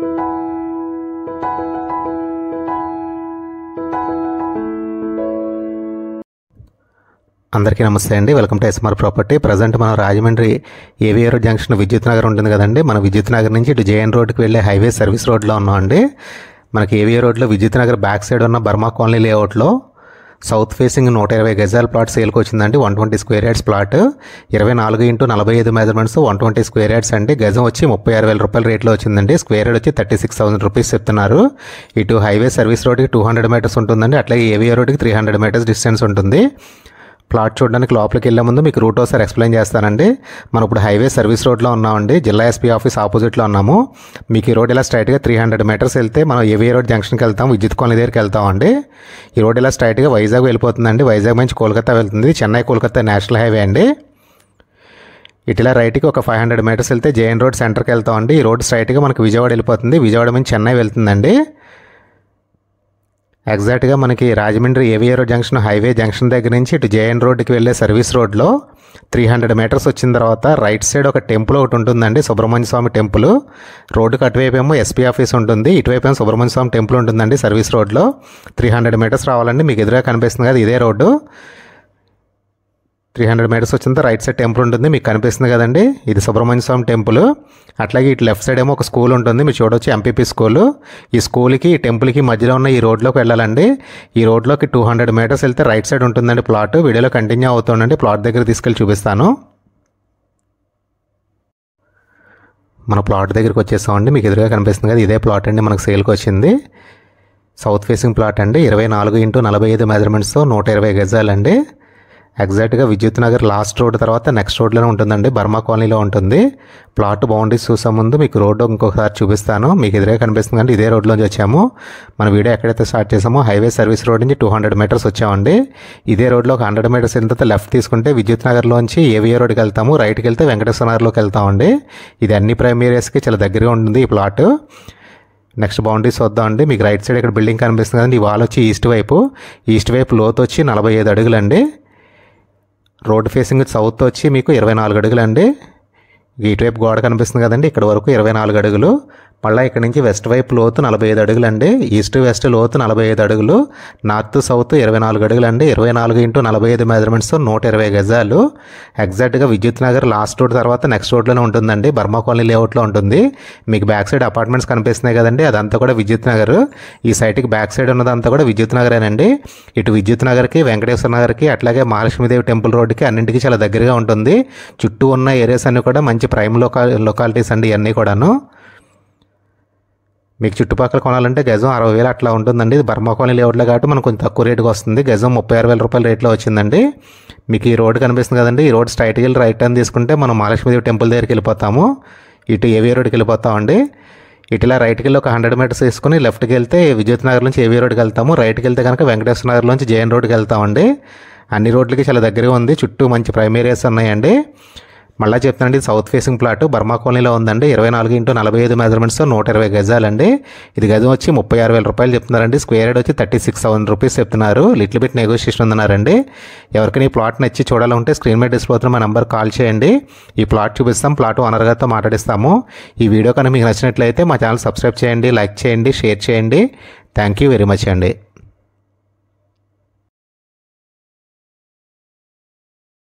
అందరికీ నమస్తే అండి welcome to SR property present మనం రాజమండ్రి ఏవిఆర్ రోడ్ జంక్షన్ విద్యుత్ నగర్ ఉంటుంది కదండి మన విద్యుత్ నగర్ నుంచి ఇటు జేఎన్ రోడ్కి వెళ్ళే హైవే సర్వీస్ రోడ్లో ఉన్నామండి మనకి ఏవిఆర్ రోడ్లో విద్యుత్ నగర్ బ్యాక్ సైడ్ ఉన్న బర్మా కాలనీ లేఅవుట్లో సౌత్ ఫేసింగ్ నూట ఇరవై గజాల ప్లాట్ సేల్కి వచ్చిందండి one twenty square yards plot ఇరవై నాలుగు ఇంటూ నలభై ఐదు measurements one twenty square yards అండి గజం వచ్చి ముప్పై ఆరు వేల రూపాయల రేట్లో వచ్చిందండి స్క్వేర్ యార్డ్ వచ్చి థర్టీ సిక్స్ థౌసండ్ రూపీస్ చెప్తున్నారు ఇటు హైవే సర్వీస్ రోడ్కి టూ హండ్రెడ్ మీటర్స్ ఉంటుందండి అట్లాగే ఏవిఆర్ రోడ్కి త్రీ హండ్రెడ్ మీటర్స్ డిస్టెన్స్ ఉంటుంది ప్లాట్ చూడడానికి లోపలికి వెళ్ళే ముందు మీకు రూట్ ఒకసారి ఎక్స్ప్లెయిన్ చేస్తానండి మనం ఇప్పుడు హైవే సర్వీస్ రోడ్లో ఉన్నామండి జిల్లా ఎస్పీ ఆఫీస్ ఆపోజిట్లో ఉన్నాము మీకు ఈ రోడ్ ఇలా స్ట్రైట్గా త్రీ హండ్రెడ్ మీటర్స్ వెళ్తే మనం ఏవీ రోడ్ జంక్షన్కి వెళ్తాం విద్యుత్ కాలనీ దగ్గరికి వెళ్తామండి ఈ రోడ్ ఇలా స్ట్రైట్గా వైజాగ్ వెళ్ళిపోతుందండి వైజాగ్ నుంచి కోల్కతా వెళ్తుంది చెన్నై కోల్కతా నేషనల్ హైవే అండి ఇటులా రైట్కి ఒక ఫైవ్ హండ్రెడ్ మీటర్స్ వెళ్తే జేఎన్ రోడ్ సెంటర్కి వెళ్తామండి ఈ రోడ్ స్ట్రైట్గా మనకు విజయవాడ వెళ్ళిపోతుంది విజయవాడ నుంచి చెన్నై వెళ్తుందండి ఎగ్జాక్ట్గా మనకి Rajahmundry AVR junction highway junction దగ్గర నుంచి ఇటు జేఎన్ రోడ్డుకి వెళ్ళే సర్వీస్ రోడ్లో త్రీ హండ్రెడ్ మీటర్స్ వచ్చిన తర్వాత రైట్ సైడ్ ఒక టెంపుల్ ఒకటి ఉంటుందండి సుబ్రహ్మణ్య స్వామి టెంపుల్ రోడ్డుకి అటువైపు ఏమో ఎస్పీ ఆఫీస్ ఉంటుంది ఇటువైపు ఏమో సుబ్రహ్మణ్య స్వామి టెంపుల్ ఉంటుందండి సర్వీస్ రోడ్లో త్రీ హండ్రెడ్ మీటర్స్ రావాలండి మీకు ఎదురుగా కనిపిస్తుంది కదా ఇదే రోడ్డు త్రీ హండ్రెడ్ మీటర్స్ వచ్చిన రైట్ సైడ్ టెంపుల్ ఉంటుంది మీకు కనిపిస్తుంది కదండి ఇది సుబ్రహ్మణ్య స్వామి టెంపుల్ అట్లాగే ఇటు లెఫ్ట్ సైడ్ ఏమో ఒక స్కూల్ ఉంటుంది మీరు చూడొచ్చు ఎంపీపీ స్కూల్ ఈ స్కూల్కి ఈ టెంపుల్కి మధ్యలో ఉన్న ఈ రోడ్లోకి వెళ్ళాలండి ఈ రోడ్లోకి టూ హండ్రెడ్ మీటర్స్ వెళ్తే రైట్ సైడ్ ఉంటుందండి ప్లాట్ వీడియోలో కంటిన్యూ అవుతుండండి ప్లాట్ దగ్గర తీసుకెళ్ళి చూపిస్తాను మన ప్లాట్ దగ్గరికి వచ్చేసామండి మీకు ఎదురుగా కనిపిస్తుంది కదా ఇదే ప్లాట్ అండి మనకు సేల్కి వచ్చింది సౌత్ ఫేసింగ్ ప్లాట్ అండి ఇరవై నాలుగు ఇంటూ నలభై ఐదు మెజర్మెంట్స్తో నూట ఇరవై గజాలండి ఎగ్జాక్ట్గా విద్యుత్ నగర్ లాస్ట్ రోడ్ తర్వాత నెక్స్ట్ రోడ్లోనే ఉంటుందండి బర్మా కాలనీలో ఉంటుంది ప్లాట్ బౌండరీస్ చూసే ముందు మీకు రోడ్డు ఇంకొకసారి చూపిస్తాను మీకు ఎదురే కనిపిస్తుంది అంటే ఇదే రోడ్లోంచి వచ్చాము మన వీడియో ఎక్కడైతే స్టార్ట్ చేసామో హైవే సర్వీస్ రోడ్ నుంచి టూ హండ్రెడ్ మీటర్స్ వచ్చామండి ఇదే రోడ్లో ఒక హండ్రెడ్ మీటర్స్ వెళ్ళిన తర్వాత లెఫ్ట్ తీసుకుంటే విద్యుత్ నగర్లోంచి ఏవిఏ రోడ్కి వెళ్తాము రైట్కి వెళ్తే వెంకటేశ్వర నగర్లోకి వెళ్తామండి ఇది అన్ని ప్రైమ్ ఏరియాస్కి చాలా దగ్గరగా ఉంటుంది ఈ ప్లాట్ నెక్స్ట్ బౌండరీస్ వద్దాం అండి మీకు రైట్ సైడ్ ఇక్కడ బిల్డింగ్ కనిపిస్తుంది కదండి ఈ వాల్ వచ్చి ఈస్ట్ వైపు ఈస్ట్ వైపు లోతు వచ్చి నలభై ఐదు అడుగులండి రోడ్ ఫేసింగ్ సౌత్ వచ్చి మీకు ఇరవై నాలుగు అడుగులు అండి ఇటువైపు గోడ కనిపిస్తుంది కదండి ఇక్కడ వరకు ఇరవై నాలుగు అడుగులు మళ్ళీ ఇక్కడ నుంచి వెస్ట్ వైపు లోతు నలభై ఐదు అడుగులు అండి ఈస్ట్ వెస్ట్ లోతు నలభై ఐదు అడుగులు నార్త్ సౌత్ ఇరవై నాలుగు అడుగులు అండి ఇరవై నాలుగు ఇంటూ నలభై ఐదు మెజర్మెంట్స్ నూట ఇరవై గజాలు ఎగ్జాక్ట్గా విద్యుత్ నగర్ లాస్ట్ రోడ్ తర్వాత నెక్స్ట్ రోడ్లోనే ఉంటుందండి బర్మా కాలనీ లేఅవుట్లో ఉంటుంది మీకు బ్యాక్ సైడ్ అపార్ట్మెంట్స్ కనిపిస్తున్నాయి కదండి అదంతా కూడా విద్యుత్ నగర్ ఈ సైట్కి బ్యాక్ సైడ్ ఉన్నదంతా కూడా విద్యుత్ నగరేనండి ఇటు విద్యుత్ నగర్కి వెంకటేశ్వర నగర్కి అట్లాగే మహాలక్ష్మీదేవి టెంపుల్ రోడ్డుకి అన్నింటికి చాలా దగ్గరగా ఉంటుంది చుట్టూ ఉన్న ఏరియాస్ అన్నీ కూడా మంచి ప్రైమ్ లోకా లొకాలిటీస్ అండి ఇవన్నీ కూడాను మీకు చుట్టుపక్కల కొనాలంటే గజం అరవై వేలు అట్లా ఉంటుందండి ఇది బర్మా కాలనీ లేఅవుట్లో కాబట్టి మనకు కొంచెం తక్కువ రేటుకి వస్తుంది గజం ముప్పై ఆరు వేల రూపాయల రేట్లో వచ్చిందండి మీకు ఈ రోడ్ కనిపిస్తుంది కదండి ఈ రోడ్ స్ట్రైట్కి వెళ్ళి రైట్ టర్న్ తీసుకుంటే మనం మహాలక్ష్మీదేవి టెంపుల్ దగ్గరికి వెళ్ళిపోతాము ఇటు ఏవీ రోడ్కి వెళ్ళిపోతామండి ఇటులా రైట్కి వెళ్ళి ఒక హండ్రెడ్ మీటర్స్ తీసుకుని లెఫ్ట్కి వెళ్తే విద్యుత్ నగర్ నుంచి ఏవీ రోడ్కి వెళ్తాము రైట్కి వెళ్తే కనుక వెంకటేశ్వర నగర్ నుంచి జేఎన్ రోడ్కి వెళ్తామండి అన్ని రోడ్లకి చాలా దగ్గరగా ఉంది చుట్టూ మంచి ప్రైమ్ ఏరియాస్ ఉన్నాయండి మళ్ళీ చెప్తానండి ఇది సౌత్ ఫేసింగ్ ప్లాట్ బర్మా కాలనీలో ఉందండి ఇరవై నాలుగు ఇంటూ నలభై ఐదు మెజర్మెంట్స్ నూట ఇరవై గజాలండి ఇది గజం వచ్చి ముప్పై ఆరు వేల రూపాయలు చెప్తున్నారండి స్క్వేర్ యార్డ్ వచ్చి థర్టీ సిక్స్ థౌసండ్ రూపీస్ చెప్తున్నారు లిటిల్ బిట్ నెగోషియేషన్ ఉందన్నారండి ఎవరికైనా ఈ ప్లాట్ నచ్చి చూడాలంటే స్క్రీన్ మీద డిస్ప్లే అవుతున్న మా నెంబర్ కాల్ చేయండి ఈ ప్లాట్ చూపిస్తాం ప్లాట్ ఓనర్ గారితో మాట్లాడిస్తాము ఈ వీడియో కనుక మీకు నచ్చినట్లయితే మా ఛానల్ సబ్స్క్రైబ్ చేయండి లైక్ చేయండి షేర్ చేయండి థ్యాంక్ యూ వెరీ మచ్ అండి